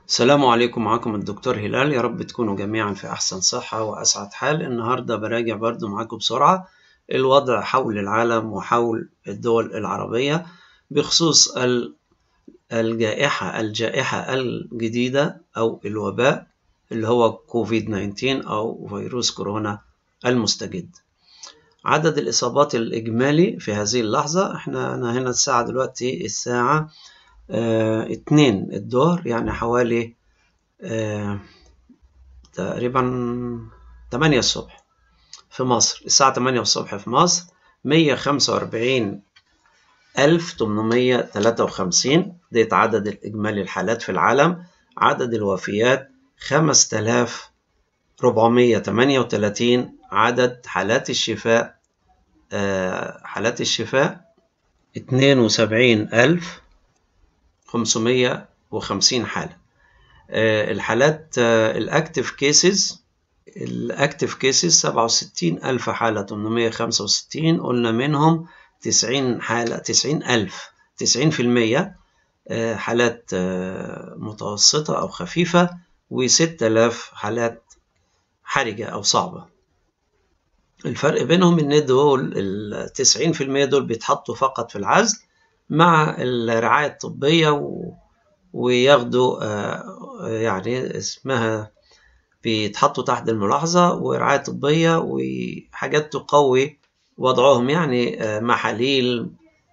السلام عليكم معاكم الدكتور هلال يا رب تكونوا جميعا في أحسن صحة وأسعد حال النهاردة براجع برضو معاكم بسرعة الوضع حول العالم وحول الدول العربية بخصوص الجائحة الجائحة الجديدة أو الوباء اللي هو كوفيد 19 أو فيروس كورونا المستجد عدد الإصابات الإجمالي في هذه اللحظة احنا أنا هنا الساعة دلوقتي الساعة اه اتنين الظهر يعني حوالي اه تقريبا تمانية الصبح في مصر الساعة تمانية الصبح في مصر مية خمسة وأربعين ألف تمنمية تلاتة وخمسين ديت عدد الإجمالي الحالات في العالم عدد الوفيات خمس تلاف ربعمية تمانية وتلاتين عدد حالات الشفاء اه حالات الشفاء اتنين وسبعين ألف خمسمية وخمسين حالة اه الحالات اه الأكتف كيسز الأكتف كيسز سبعة وستين ألف حالة تمنمية خمسة وستين قلنا منهم تسعين حالة تسعين ألف تسعين في المية حالات متوسطة أو خفيفة وستة آلاف حالات حرجة أو صعبة الفرق بينهم إن دول التسعين في المية دول بيتحطوا فقط في العزل مع الرعاية الطبية و... وياخدوا يعني اسمها بيتحطوا تحت الملاحظة ورعاية طبية وحاجات تقوي وضعهم يعني محاليل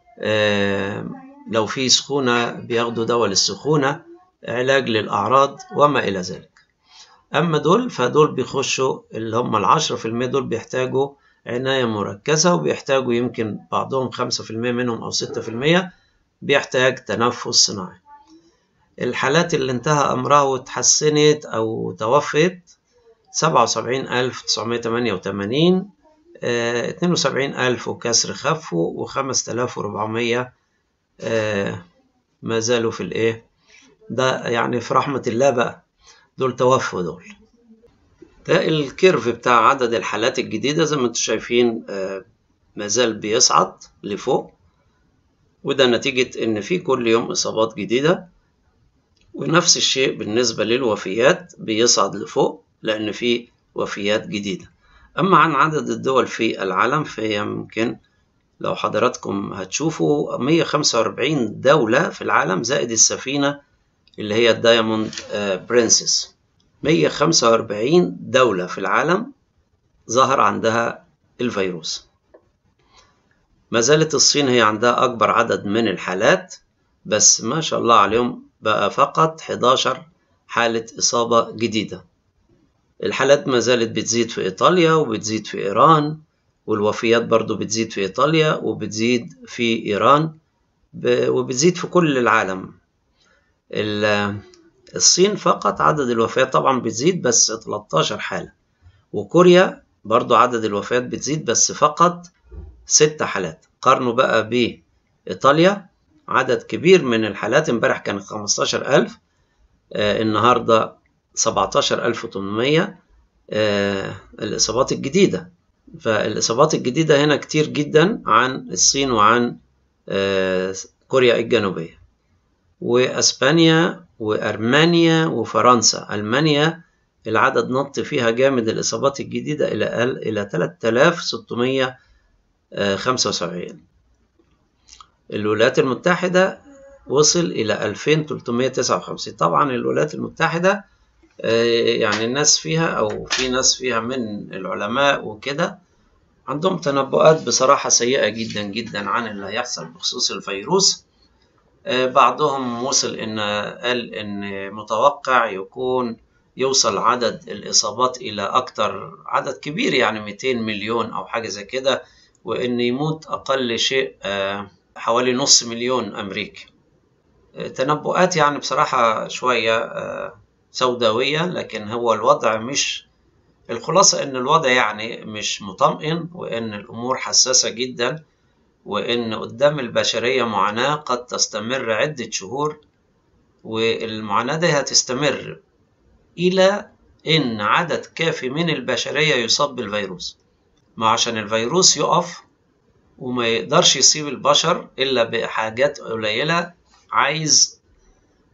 لو في سخونة بياخدوا دواء للسخونة علاج للأعراض وما إلى ذلك أما دول فدول بيخشوا اللي هم العشرة في المية دول بيحتاجوا عناية مركزة وبيحتاجوا يمكن بعضهم خمسة في المية منهم أو ستة في المية بيحتاج تنفس صناعي الحالات اللي انتهى أمرها وتحسنت أو توفت سبعة وسبعين ألف تسعمية تمانية وتمانين اتنين وسبعين ألف وكسر خفوا وخمس تلاف وربعمية ما زالوا في الإيه ده يعني في رحمة الله بقى دول توفوا دول ده الكيرف بتاع عدد الحالات الجديدة زي ما انتم شايفين ما زال بيصعد لفوق وده نتيجة إن في كل يوم إصابات جديدة ونفس الشيء بالنسبة للوفيات بيصعد لفوق لأن في وفيات جديدة أما عن عدد الدول في العالم فهي يمكن لو حضراتكم هتشوفوا 145 دولة في العالم زائد السفينة اللي هي الدايموند برنسس 145 دولة في العالم ظهر عندها الفيروس ما زالت الصين هي عندها أكبر عدد من الحالات بس ما شاء الله عليهم بقى فقط 11 حالة إصابة جديدة الحالات ما زالت بتزيد في إيطاليا وبتزيد في إيران والوفيات برضو بتزيد في إيطاليا وبتزيد في إيران وبتزيد في كل العالم الصين فقط عدد الوفيات طبعا بتزيد بس 13 حالة وكوريا برضو عدد الوفيات بتزيد بس فقط 6 حالات قارنوا بقى بإيطاليا عدد كبير من الحالات امبارح كانت 15000 آه النهارده 17800 آه الإصابات الجديدة فالإصابات الجديدة هنا كتير جدا عن الصين وعن آه كوريا الجنوبية وأسبانيا وأرمانيا وفرنسا ألمانيا العدد نط فيها جامد الإصابات الجديدة إلى إلى 3675 الولايات المتحدة وصل إلى 2359 طبعا الولايات المتحدة يعني الناس فيها أو في ناس فيها من العلماء وكده عندهم تنبؤات بصراحة سيئة جدا جدا عن اللي هيحصل بخصوص الفيروس بعضهم وصل إن قال إن متوقع يكون يوصل عدد الإصابات إلى أكتر عدد كبير يعني 200 مليون أو حاجة زي كده وإن يموت أقل شيء حوالي نص مليون أمريكي تنبؤات يعني بصراحة شوية سوداوية لكن هو الوضع مش الخلاصة إن الوضع يعني مش مطمئن وإن الأمور حساسة جدا وإن قدام البشرية معاناة قد تستمر عدة شهور والمعاناة دي هتستمر إلى إن عدد كافي من البشرية يصاب بالفيروس ما عشان الفيروس يقف وما يقدرش يصيب البشر إلا بحاجات قليلة عايز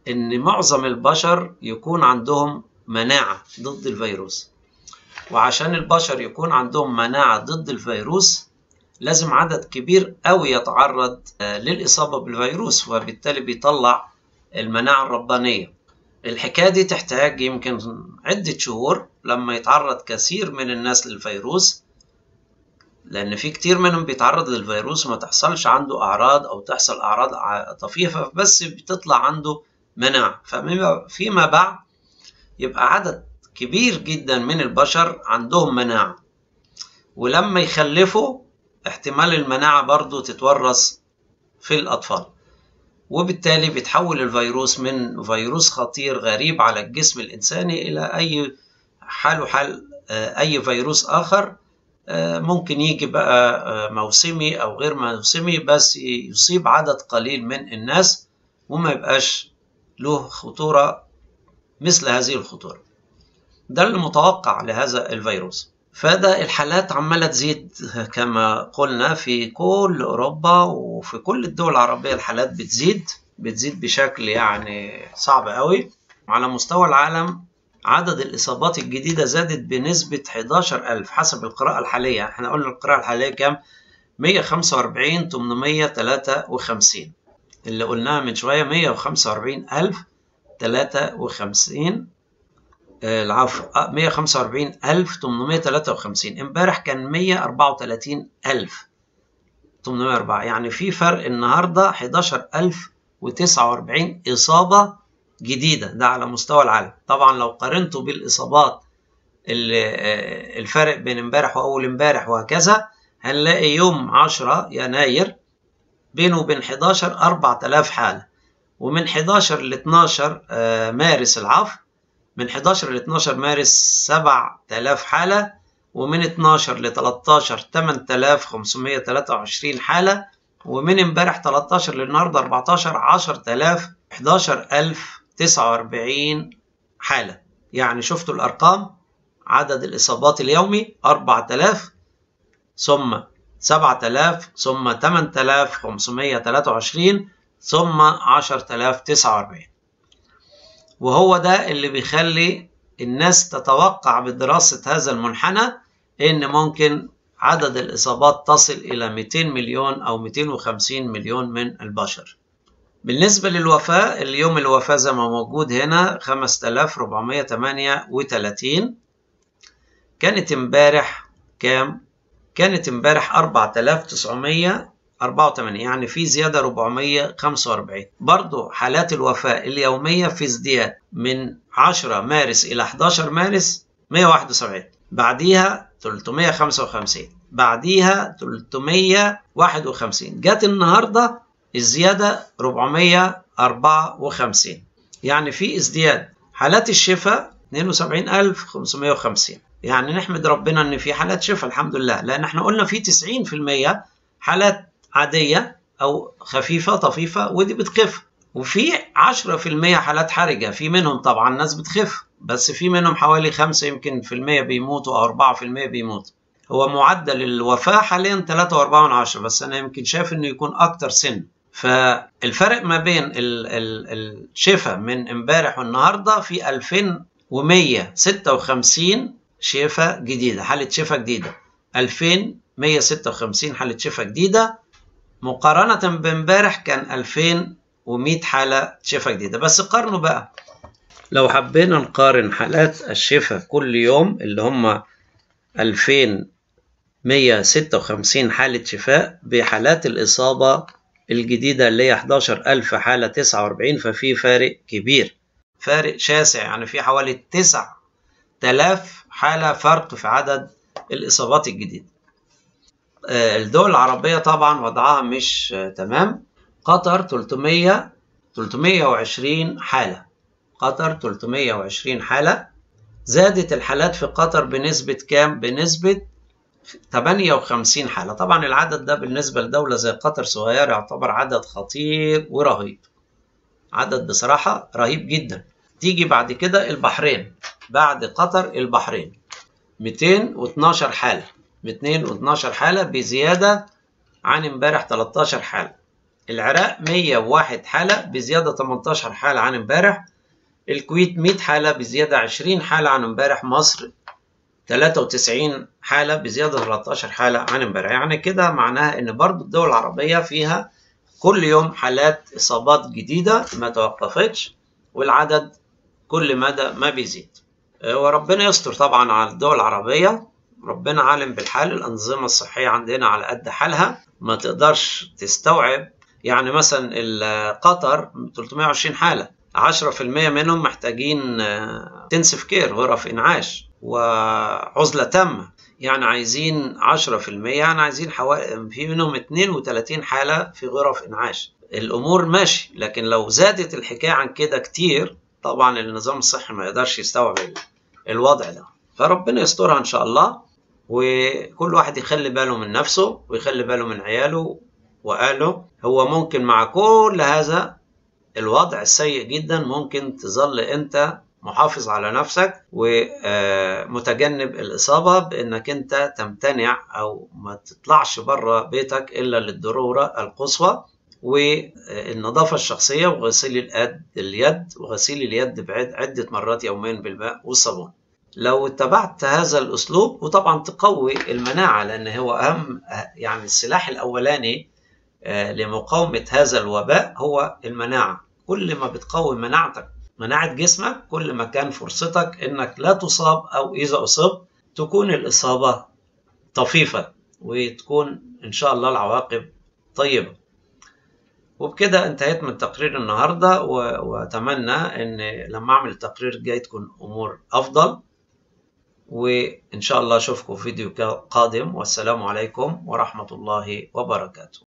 إن معظم البشر يكون عندهم مناعة ضد الفيروس وعشان البشر يكون عندهم مناعة ضد الفيروس لازم عدد كبير قوي يتعرض للإصابة بالفيروس وبالتالي بيطلع المناعة الربانية الحكاية دي تحتاج يمكن عدة شهور لما يتعرض كثير من الناس للفيروس لأن في كتير منهم بيتعرض للفيروس وما تحصلش عنده أعراض أو تحصل أعراض طفيفة بس بتطلع عنده مناعة فيما بعد يبقى عدد كبير جدا من البشر عندهم مناعة ولما يخلفوا احتمال المناعة برضو تتورث في الأطفال وبالتالي بيتحول الفيروس من فيروس خطير غريب على الجسم الإنساني إلى أي حاله حال أي فيروس آخر ممكن يجي بقى موسمي أو غير موسمي بس يصيب عدد قليل من الناس وما يبقاش له خطورة مثل هذه الخطورة ده المتوقع لهذا الفيروس فده الحالات عمالة تزيد كما قلنا في كل أوروبا وفي كل الدول العربية الحالات بتزيد بتزيد بشكل يعني صعب قوي على مستوى العالم عدد الإصابات الجديدة زادت بنسبة 11000 حسب القراءة الحالية احنا قلنا القراءة الحالية كام 145 853 اللي قلناها من شوية 145 ألف 53 العفو 145853 امبارح كان 144804 يعني في فرق النهارده 11049 اصابه جديده ده على مستوى العالم طبعا لو قارنته بالاصابات اللي الفرق بين امبارح واول امبارح وهكذا هنلاقي يوم 10 يناير بينه وبين 11 4000 حاله ومن 11 ل 12 مارس العفو من 11 ل 12 مارس 7000 حالة ومن 12 ل 13 8523 حالة ومن امبارح 13 للنهارده 14 10000 11049 حالة يعني شفتوا الأرقام عدد الإصابات اليومي 4000 ثم 7000 ثم 8523 ثم 10049 وهو ده اللي بيخلي الناس تتوقع بدراسة هذا المنحنى إن ممكن عدد الإصابات تصل إلى 200 مليون أو 250 مليون من البشر بالنسبة للوفاة اليوم الوفاة زي ما موجود هنا 5438 كانت امبارح كام؟ كانت امبارح 4984 يعني في زيادة 445 برضو حالات الوفاة اليومية في ازدياد من 10 مارس إلى 11 مارس 171 بعديها 355 بعديها 351 جت النهاردة الزيادة 454 يعني في ازدياد حالات الشفاء 72550 يعني نحمد ربنا ان في حالات شفاء الحمد لله لان احنا قلنا في 90% حالات عادية او خفيفة طفيفة ودي بتخف وفي 10% حالات حرجة في منهم طبعا ناس بتخف بس في منهم حوالي 5 يمكن في المية بيموتوا او 4% بيموتوا هو معدل الوفاة حاليا 3.4 بس انا يمكن شايف انه يكون اكتر سن فالفرق ما بين الشفاء من امبارح والنهارده في 2156 شفاء جديدة حالة شفاء جديدة 2156 حالة شفاء جديدة مقارنة بامبارح كان 2100 حالة شفاء جديدة بس قارنوا بقى لو حبينا نقارن حالات الشفاء كل يوم اللي هم 2156 حالة شفاء بحالات الإصابة الجديدة اللي هي 11000 حالة 49 ففي فارق كبير فارق شاسع يعني في حوالي 9000 حالة فرق في عدد الإصابات الجديدة الدول العربية طبعا وضعها مش تمام قطر 300 320 حالة قطر 320 حالة زادت الحالات في قطر بنسبة كام؟ بنسبة 58 حالة طبعا العدد ده بالنسبة لدولة زي قطر صغيرة يعتبر عدد خطير ورهيب عدد بصراحة رهيب جدا تيجي بعد كده البحرين بعد قطر البحرين 212 حالة 212 حالة بزيادة عن امبارح 13 حالة العراق 101 حالة بزيادة 18 حالة عن امبارح الكويت 100 حالة بزيادة 20 حالة عن امبارح مصر 93 حالة بزيادة 13 حالة عن امبارح يعني كده معناها ان برضو الدول العربية فيها كل يوم حالات إصابات جديدة ما توقفتش والعدد كل مدى ما بيزيد وربنا يستر طبعا على الدول العربية ربنا عالم بالحال الأنظمة الصحية عندنا على قد حالها ما تقدرش تستوعب يعني مثلا قطر 320 حالة 10% منهم محتاجين تنسف كير غرف إنعاش وعزلة تامة يعني عايزين 10% يعني عايزين حوالي في منهم 32 حالة في غرف إنعاش الأمور ماشي لكن لو زادت الحكاية عن كده كتير طبعا النظام الصحي ما يقدرش يستوعب الوضع ده فربنا يسترها إن شاء الله وكل واحد يخلي باله من نفسه ويخلي باله من عياله وأهله هو ممكن مع كل هذا الوضع السيء جدا ممكن تظل أنت محافظ على نفسك ومتجنب الإصابة بأنك أنت تمتنع أو ما تطلعش بره بيتك إلا للضرورة القصوى والنظافة الشخصية وغسيل اليد وغسيل اليد بعد عدة مرات يوميا بالماء والصابون لو اتبعت هذا الأسلوب وطبعا تقوي المناعة لأن هو أهم يعني السلاح الأولاني لمقاومة هذا الوباء هو المناعة كل ما بتقوي مناعتك مناعة جسمك كل ما كان فرصتك انك لا تصاب او اذا اصبت تكون الاصابة طفيفة وتكون ان شاء الله العواقب طيبة وبكده انتهيت من تقرير النهاردة واتمنى ان لما اعمل التقرير الجاي تكون امور افضل وان شاء الله اشوفكم في فيديو قادم والسلام عليكم ورحمة الله وبركاته